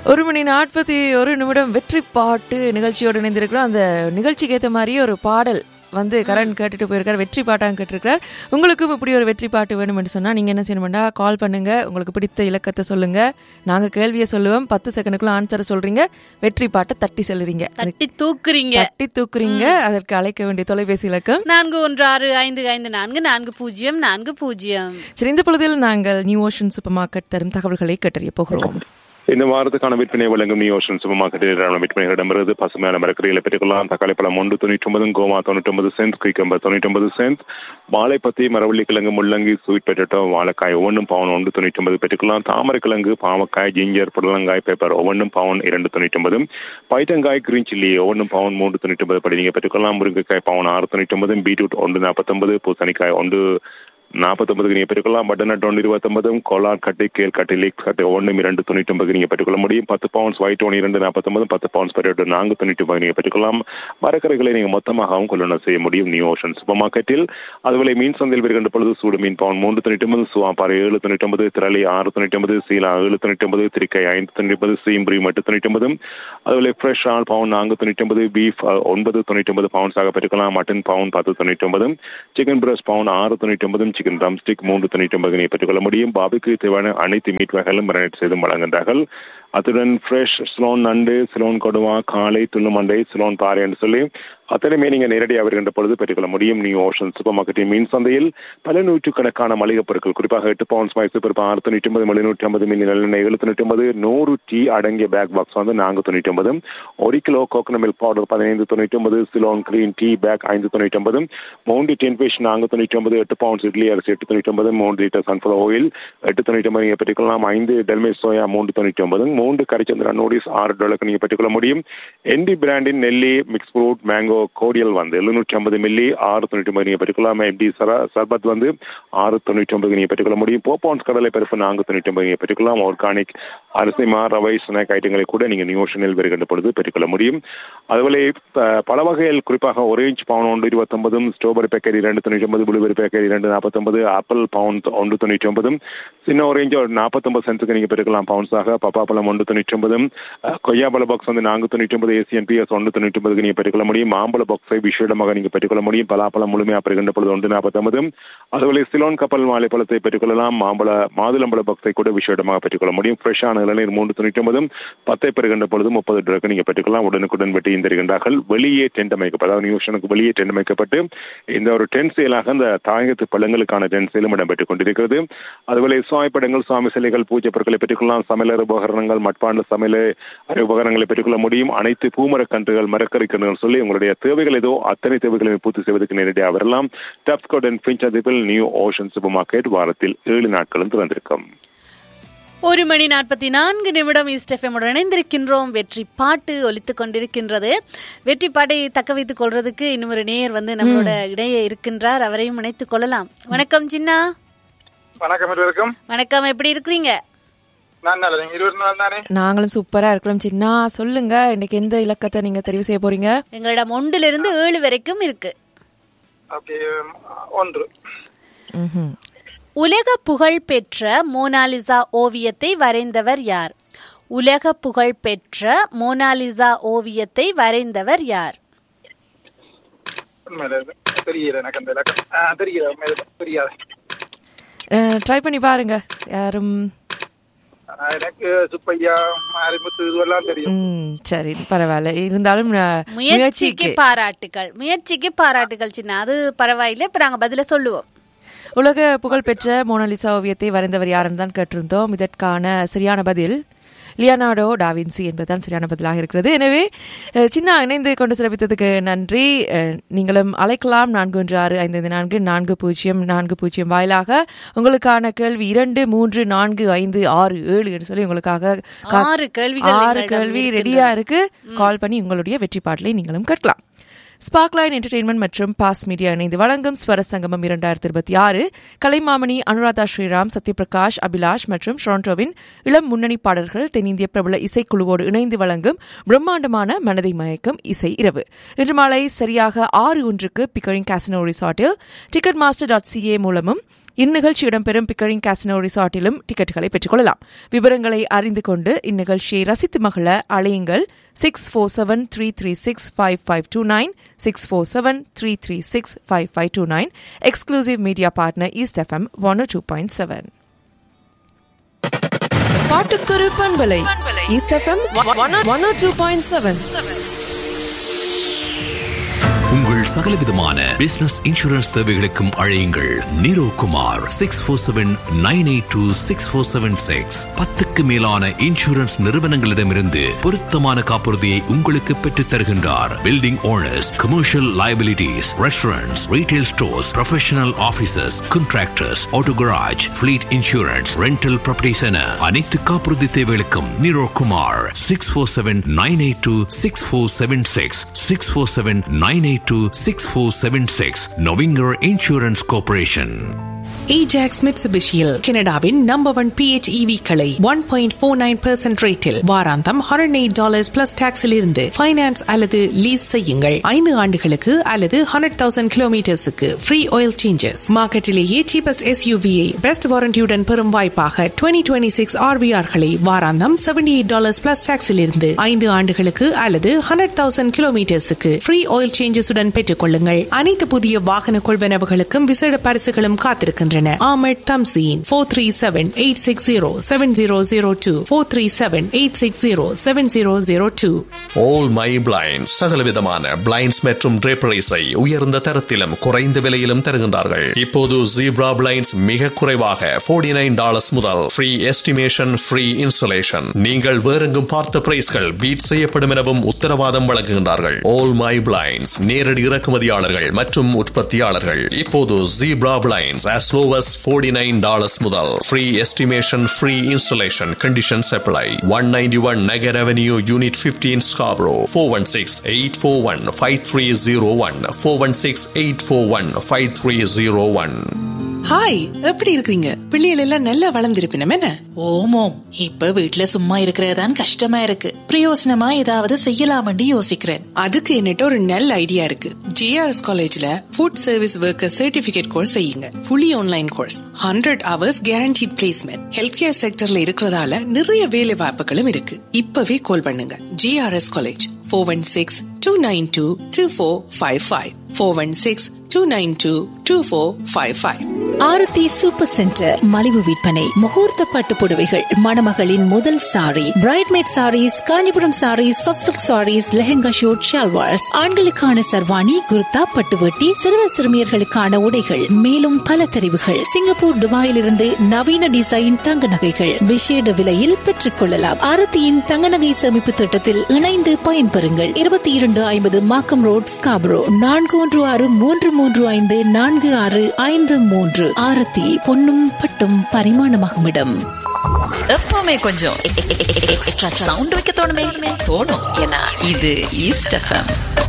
ஒரு மணி நாற்பத்தி ஒரு நிமிடம் வெற்றி பாட்டு நிகழ்ச்சியோடு இணைந்திருக்கிறோம் அந்த நிகழ்ச்சிக்கு ஏற்ற மாதிரியே ஒரு பாடல் வந்து கரண் கேட்டுட்டு போயிருக்கார் வெற்றி பாட்டாங்க கேட்டிருக்கார் உங்களுக்கும் இப்படி ஒரு வெற்றி பாட்டு வேணும்னு சொன்னா நீங்க என்ன செய்யணும்னா கால் பண்ணுங்க உங்களுக்கு பிடித்த இலக்கத்தை சொல்லுங்க நாங்க கேள்வியை சொல்லுவோம் பத்து செகண்டுக்குள்ள ஆன்சரை சொல்றீங்க வெற்றி பாட்டை தட்டி செல்லுறீங்க தட்டி தூக்குறீங்க தட்டி தூக்குறீங்க அதற்கு அழைக்க வேண்டிய தொலைபேசி இலக்கம் நான்கு ஒன்று ஆறு ஐந்து ஐந்து நான்கு நான்கு பூஜ்ஜியம் நான்கு பூஜ்ஜியம் சரி இந்த பொழுதில் நாங்கள் நியூ ஓஷன் சூப்பர் மார்க்கெட் தரும் தகவல்களை கேட்டறிய போகிறோம் இந்த வாரத்துக்கான விற்பனை வழங்கும் நியூ ஓஷன் சூப்பர் மார்க்கெட்டில் விற்பனைகளிடமிருந்து பசுமையான மரக்கறிகளை பெற்றுக்கொள்ளலாம் தக்காளி பழம் ஒன்று தொண்ணூற்றி ஒன்பது கோமா தொண்ணூற்றி ஒன்பது சென்ட் குயிக்கம்பர் தொண்ணூற்றி ஒன்பது சென்ட் வாழைப்பத்தி மரவள்ளி கிழங்கு முள்ளங்கி ஸ்வீட் பொட்டேட்டோ வாழைக்காய் ஒவ்வொன்றும் பவுன் ஒன்று தொண்ணூற்றி ஒன்பது பெற்றுக்கொள்ளலாம் தாமரை கிழங்கு பாவக்காய் ஜிஞ்சர் புடலங்காய் பேப்பர் ஒவ்வொன்றும் பவுன் இரண்டு தொண்ணூற்றி ஒன்பது பைட்டங்காய் கிரீன் சில்லி ஒவ்வொன்றும் பவுன் மூன்று தொண்ணூற்றி ஒன்பது படி நீங்கள் பெற்றுக்கொள்ளலாம் முருங்கைக்காய் பவுன் ஆறு தொண்ணூற்றி ஒன்பது பீட்ரூட் ஒன்று நாற்பத்தொன்பது பூசணிக்காய் ஒன்று நாற்பத்தொன்பதுக்கு நீங்கள் பெற்றுக்கொள்ளலாம் பட்டர்நட் ஒன்று இருபத்தொன்பதும் கோலார் கட்டி கேல் கட்டி லீக்ஸ் கட்டி ஒன்று இரண்டு தொண்ணூற்றி ஒன்பதுக்கு நீங்கள் பெற்றுக்கொள்ள முடியும் பத்து பவுன்ஸ் ஒயிட் ஒன்று இரண்டு நாற்பத்தொன்பது பத்து பவுன்ஸ் பெரிய நான்கு தொண்ணூற்றி ஒன்பது நீங்கள் பெற்றுக்கொள்ளலாம் மரக்கரைகளை நீங்கள் மொத்தமாகவும் கொள்ளுணர் செய்ய முடியும் நியூ ஓஷன் சூப்பர் மார்க்கெட்டில் அதுபோல மீன் சந்தையில் வருகின்ற பொழுது சூடு மீன் பவுன் மூன்று தொண்ணூற்றி ஒன்பது சுவாப்பாறை ஏழு தொண்ணூற்றி ஒன்பது திரளி ஆறு தொண்ணூற்றி ஒன்பது சீலா ஏழு தொண்ணூற்றி ஒன்பது திரிக்காய் ஐந்து தொண்ணூற்றி ஒன்பது சீம்புரி எட்டு தொண்ணூற்றி ஒன்பது அதுபோல ஃப்ரெஷ் ஆல் பவுன் நான்கு தொண்ணூற்றி ஒன்பது பீஃப் ஒன்பது தொண்ணூற்றி ஒன்பது பவுன்ஸாக பெற்றுக்கலாம் மட்டன் பவுன் பத்து தொண்ணூற்றி ஒன்பது சிக்கன் பிரஸ்ட் பவுன் ஆறு தொண்ணூற்றி ஒன்பது சிக்கன் ட்ரம் ஸ்டிக் மூன்று தொண்ணூற்றி ஒன்பது நீங்கள் பெற்றுக்கொள்ள முடியும் பாபிக்கு தேவையான அனைத்து மீட் வகைகளும் மரணிட் செய்து வழங்குகின்றார்கள் அத்துடன் ஃப்ரெஷ் ஸ்லோன் நண்டு சிலோன் கொடுவா காளை துள்ளுமண்டை சிலோன் பாறை என்று சொல்லி அத்தனையுமே நீங்கள் நேரடியாக வருகின்ற பொழுது பெற்றுக்கொள்ள முடியும் நியூ ஓஷன் சூப்பர் மார்க்கெட்டின் மீன் சந்தையில் பல நூற்றுக்கணக்கான மளிகைப் பொருட்கள் குறிப்பாக எட்டு பவுன்ஸ் மைசூர் பருப்பு ஆறு தொண்ணூற்றி ஒன்பது எழுநூற்றி ஐம்பது மில்லி நல்லெண்ணெய் ஏழு தொண்ணூற்றி ஒன்பது நூறு டீ அடங்கிய பேக் பாக்ஸ் வந்து நான்கு தொண்ணூற்றி ஒன்பது ஒரு கிலோ கோகனட் மில்க் பவுடர் பதினைந்து தொண்ணூற்றி ஒன்பது சிலோன் கிரீன் டீ பேக் ஐந்து தொண்ணூற்றி ஒன்பது மூன்று டென் ஃபிஷ் நான்கு தொண்ணூற்றி ஒன்பது எட்டு பவுன்ஸ் இட்லி அரிசி எட்டு தொண்ணூற்றி ஒன்பது மூன்று லிட்டர் சன்ஃப்ளவர் ஆயில் எட்டு தொண்ணூற்றி ஒன்பது நீங்கள் பெற்றுக்கொள்ளலாம் ஐந்து டெல்மே சோயா மூன்று தொண்ணூற்றி ஒன்பது மூன்று கரிச்சந்திரா நூடிஸ் ஆறு டாலருக்கு நீங்கள் பெற்றுக்கொள்ள முடியும் என்டி பிராண்டின் நெல்லி மிக்ஸ் ஃப்ரூட் மேங்கோ கோடியல் வந்து எழுநூற்றி ஐம்பது மில்லி ஆறு தொண்ணூற்றி ஒன்பது நீங்கள் பெற்றுக்கொள்ளலாம் எம்டி சரா சர்பத் வந்து ஆறு தொண்ணூற்றி ஒன்பது நீங்கள் பெற்றுக்கொள்ள முடியும் போப்பான்ஸ் கடலை பருப்பு நான்கு தொண்ணூற்றி ஒன்பது நீங்கள் பெற்றுக்கொள்ளலாம் ஆர்கானிக் அரிசி மா ரவை ஸ்நாக் ஐட்டங்களை கூட நீங்கள் நியூஷனில் வருகின்ற பொழுது பெற்றுக்கொள்ள முடியும் அதுபோல பல வகைகள் குறிப்பாக ஒரேஞ்ச் பவுன் ஒன்று இருபத்தொன்பதும் ஸ்ட்ராபெரி பேக்கரி இரண்டு தொண்ணூற்றி ஒன்பது ப்ளூபெரி பேக்கரி இரண்டு நாற்பத்தொன்பது ஆப்பிள் பவுன் ஒன்று தொண்ணூற்றி ஒன்பதும் சின்ன ஒரேஞ்ச் ஒரு நாற்பத்தொன்பது சென்ட்டுக்கு நீங்கள் பெற்றுக்கலாம் பவுன்ஸாக பப்பாப்பழம் ஒன்று தொண்ணூற்றி ஒன்பதும் கொய்யாப்பழ பாக்ஸ் வந்து நான்கு தொண்ணூற்றி ஒன்பது ஏசியன் பிஎஸ் ஒன்று தொண்ணூற்றி ஒன்பதுக்கு நீங்கள் பெற்றுக்கொள்ள முடியும் மாம்பழ பாக்ஸை விஷயமாக நீங்கள் பெற்றுக்கொள்ள முடியும் பலாப்பழம் முழுமையாக பெறுகின்ற பொழுது ஒன்று நாற்பத்தொன்பதும் அதுபோல சிலோன் கப்பல் மாலைப்பழத்தை பெற்றுக்கொள்ளலாம் மாம்பழ மாதுளம்பழ பாக்ஸை கூட விஷயமாக பெற்றுக்கொள்ள முடியும் ஃப்ரெஷ்ஷான இளநீர் மூன்று தொண்ணூற்றி ஒன்பதும் பத்தை பெறுகின்ற பொழுது முப்பது ட்ரக்கு நீங்கள் பெற்றுக்கொள்ளலாம் உடனுக்குடன் வெட்டியும் தருகின்றார்கள் வெளியே டென்ட் அமைக்கப்பட்டு அதாவது நியூஷனுக்கு வெளியே டென்ட் அமைக்கப்பட்டு இந்த ஒரு டென்ட் செயலாக இந்த தாயகத்து பழங்களுக்கான டென்ட் செயலும் இடம்பெற்றுக் கொண்டிருக்கிறது அதுபோல சுவாமி படங்கள் சுவாமி சிலைகள் பூஜை பொருட்களை பெற்றுக்கொள்ளலாம் சமையலர் உபகரணங்கள் மட்பாண்ட சமையல் உபகரணங்களை பெற்றுக்கொள்ள முடியும் அனைத்து பூமரக் கன்றுகள் மரக்கறி கன்றுகள் சொல்லி உங்களுடைய தேவைகள் ஏதோ அத்தனை தேவைகளையும் பூர்த்தி செய்வதற்கு நேரடியாக வரலாம் டப்ஸ்கோட் அண்ட் பிஞ்ச் அதிப்பில் நியூ ஓஷன் சூப்பர் மார்க்கெட் வாரத்தில் ஏழு நாட்களும் திறந்திருக்கும் ஒரு மணி நாற்பத்தி நான்கு நிமிடம் ஈஸ்டெஃபமுடன் இணைந்திருக்கின்றோம் வெற்றி பாட்டு ஒலித்துக் கொண்டிருக்கின்றது வெற்றி பாட்டை தக்க வைத்துக் கொள்றதுக்கு இன்னும் ஒரு நேயர் வந்து நம்மளோட இடையே இருக்கின்றார் அவரையும் இணைத்துக் கொள்ளலாம் வணக்கம் சின்னா வணக்கம் இருவருக்கும் வணக்கம் எப்படி இருக்கிறீங்க நான் நல்லது இருபத்தி நாலு தானே நாங்களும் சூப்பரா இருக்கிறோம் சின்ன சொல்லுங்க இன்னைக்கு எந்த இலக்கத்தை நீங்க தெரிவு செய்ய போறீங்க எங்களிடம் ஒன்றுல இருந்து ஏழு வரைக்கும் இருக்கு ஓகே ஒன்று ம்ஹும். உலக புகழ் பெற்ற மோனாலிசா ஓவியத்தை வரைந்தவர் யார் உலக புகழ் பெற்ற மோனாலிசா ஓவியத்தை வரைந்தவர் யார் உண்மையில இது தெரியல எனக்கு அந்த இலக்கம் ஆ, தெரியல உண்மையில தெரியாது அஹ், ட்ரை பண்ணி பாருங்க யாரும் ஆனா, எனக்கு சுப்பையா மாரிமுத்து இதுவெல்லாம் தெரியும் ம், சரி பரவாயில்ல இருந்தாலும் அஹ், முயற்சிக்கு பாராட்டுகள் முயற்சிக்கு பாராட்டுகள் சின்ன அது பரவாயில்லை இப்ப நாங்க பதில சொல்லுவோம் உலக புகழ்பெற்ற மோனாலிசா ஓவியத்தை வரைந்தவர் யாருன்னு தான் கேட்டிருந்தோம் இதற்கான சரியான பதில் லியனார்டோ டாவின்சி என்பதுதான் சரியான பதிலாக இருக்கிறது எனவே அஹ், சின்ன இணைந்து கொண்டு சிறப்பித்ததுக்கு நன்றி அஹ், நீங்களும் அழைக்கலாம் நான்கு ஒன்று ஆறு ஐந்து ஐந்து நான்கு நான்கு பூஜ்ஜியம் நான்கு பூஜ்ஜியம் வாயிலாக உங்களுக்கான கேள்வி இரண்டு மூன்று நான்கு ஐந்து ஆறு ஏழு என்று சொல்லி உங்களுக்காக கா- ஆறு கேள்விகள் ஆறு எங்களிடம் கேள்வி இருக்கின்றன. ரெடியா இருக்கு கால் பண்ணி உங்களுடைய வெற்றி பாடலை நீங்களும் கேட்கலாம் ஸ்பார்க்லைன் என்டர்டெயின்மெண்ட் மற்றும் பாஸ் மீடியா இணைந்து வழங்கும் ஸ்வர சங்கமம் இரண்டாயிரத்தி இருபத்தி ஆறு கலைமாமணி அனுராதா ஸ்ரீராம் சத்யபிரகாஷ் அபிலாஷ் மற்றும் டொரண்டோவின் இளம் முன்னணி பாடல்கள் தென்னிந்திய பிரபல இசைக்குழுவோடு இணைந்து வழங்கும் பிரம்மாண்டமான மனதை மயக்கும் இசை இரவு இன்று மாலை சரியாக ஆறு ஒன்றுக்கு பிக்கரிங் காசினோ ரிசார்ட்டில் டிக்கெட் மாஸ்டர் டாட் சிஏ மூலமும் இந்நிகழ்ச்சி இடம்பெறும் பிக்கரிங் காசினோ ரிசார்ட்டிலும் டிக்கெட்டுகளை பெற்றுக்கொள்ளலாம் விவரங்களை அறிந்து கொண்டு இந்நிகழ்ச்சியை ரசித்து மகிழ அழையுங்கள் six four seven three three six five five two nine six four seven three three six five five two nine exclusive media partner East FM one two point seven பாட்டுக்கொரு பண்பலை East FM one two point seven உங்கள் சகலவிதமான business insurance தேவைகளுக்கும் அழையுங்கள் Niro Kumar six four seven nine eight two six four seven six பத்துக்கு மேலான insurance நிறுவனங்களிடமிருந்து பொருத்தமான காப்புறுதியை உங்களுக்கு பெற்றுத் தருகின்றார் building owners commercial liabilities, restaurants, retail stores, professional offices, contractors, auto garage, fleet insurance, rental properties என அனைத்து காப்புறுதி தேவைகளுக்கும் Niro Kumar six four seven nine eight two six four seven six six four seven nine eight two six four seven six Novinger insurance corporation Ajax மிட்சுபிஷியில் கனடாவின் number one PHEV களை one point four nine percent ரேட்டில் வாராந்தம் hundred eight dollars plus டாக்ஸில் இருந்து finance அல்லது lease செய்யுங்கள் ஐந்து ஆண்டுகளுக்கு அல்லது ஹண்ட்ரட் தௌசண்ட் கிலோமீட்டர்ஸுக்கு ஃப்ரீ ஆயில் சேஞ்சஸ் மார்க்கெட்டிலேயே சீபஸ்ட் எஸ்யூவியை பெஸ்ட் வாரண்டியுடன் பெறும் வாய்ப்பாக டுவெண்ட்டி டுவெண்ட்டி சிக்ஸ் ஆர்பிஆர்களை வாராந்தம் செவன்டி எயிட் டாலர்ஸ் பிளஸ் டாக்ஸில் இருந்து ஐந்து ஆண்டுகளுக்கு அல்லது ஹண்ட்ரட் தௌசண்ட் கிலோமீட்டர்ஸுக்கு ஃப்ரீ ஆயில் சேஞ்சஸுடன் பெற்றுக் கொள்ளுங்கள் அனைத்து புதிய வாகன கொள்வனவுகளுக்கும் விசேட பரிசுகளும் காத்திருக்கின்றன Ahmad Thamseen four three seven eight six zero seven zero zero two four three seven eight six zero seven zero zero two all my blinds சகலவிதமான பிளைண்ட்ஸ் மற்றும் draperies-ஐ உயர்ந்த தரத்திலும் குறைந்த விலையிலும் தருகின்றார்கள் இப்போது ஜீப்ரா பிளைண்ட்ஸ் மிக குறைவாக 49 நைன் டாலர்ஸ் முதல் ஃப்ரீ எஸ்டிமேஷன் ஃப்ரீ இன்சுலேஷன் நீங்கள் வேறெங்கும் பார்த்த பிரைஸ்கள் பீட் செய்யப்படும் எனவும் உத்தரவாதம் வழங்குகின்றார்கள் ஆல் மை பிளைண்ட்ஸ் நேரடி இறக்குமதியாளர்கள் மற்றும் உற்பத்தியாளர்கள் இப்போது Zebra blinds as low as 49 nine dollars முதல் free estimation free insulation conditions apply one ninety one Nugget Avenue unit 15 Scarborough 416-841-5301 416-841-5301 hi எப்படி இருக்கீங்க பிள்ளைகள் எல்லாம் நல்லா வளர்ந்திருப்பினம் என்ன ஓமோம் இப்ப வீட்ல சும்மா இருக்கிறதான் கஷ்டமா இருக்கு பிரயோசனமா ஏதாவது செய்யலாம்னு யோசிக்கிறேன் அதுக்கு என்னட்ட ஒரு நல்ல ஐடியா இருக்கு ஜேஆர்எஸ் காலேஜ்ல food service worker certificate course செய்யுங்க fully online course hundred hours guaranteed placement health care செக்டர்ல இருக்கிறதால நிறைய வேலை வாய்ப்புகளும் இருக்கு இப்பவே கால் பண்ணுங்க JRS college four one six two nine two two four five five four one six two nine two two four five five Aarthi super centre மலிவு விற்பனை முகூர்த்த பட்டு புடவைகள் மணமகளின் முதல் sari bridesmaid saris Kanchipuram saris soft silk saris lehenga shoot shalwars ஆண்களுக்கான சர்வாணி குர்தா பட்டுவட்டி சிறுவர் சிறுமியர்களுக்கான உடைகள் மேலும் பல தெரிவுகள் சிங்கப்பூர் துபாயிலிருந்து நவீன டிசைன் தங்க நகைகள் விசேட விலையில் பெற்றுக் கொள்ளலாம் ஆரத்தியின் தங்க நகை சேமிப்பு திட்டத்தில் இணைந்து பயன்பெறுங்கள் இருபத்தி இரண்டு ஐம்பது மாக்கம் ரோட் ஸ்காபரோ நான்கு ஒன்று ஆறு மூன்று மூன்று ஐந்து நான்கு ஆறு ஐந்து மூன்று ஆரத்தி பொன்னும் பட்டும் பரிமாணமாகும் இடம் எப்பவுமே கொஞ்சம் எக்ஸ்ட்ரா சவுண்ட் வைக்க தோணுமே தோணும் ஏன்னா இது ஈஸ்ட் எஃப்எம்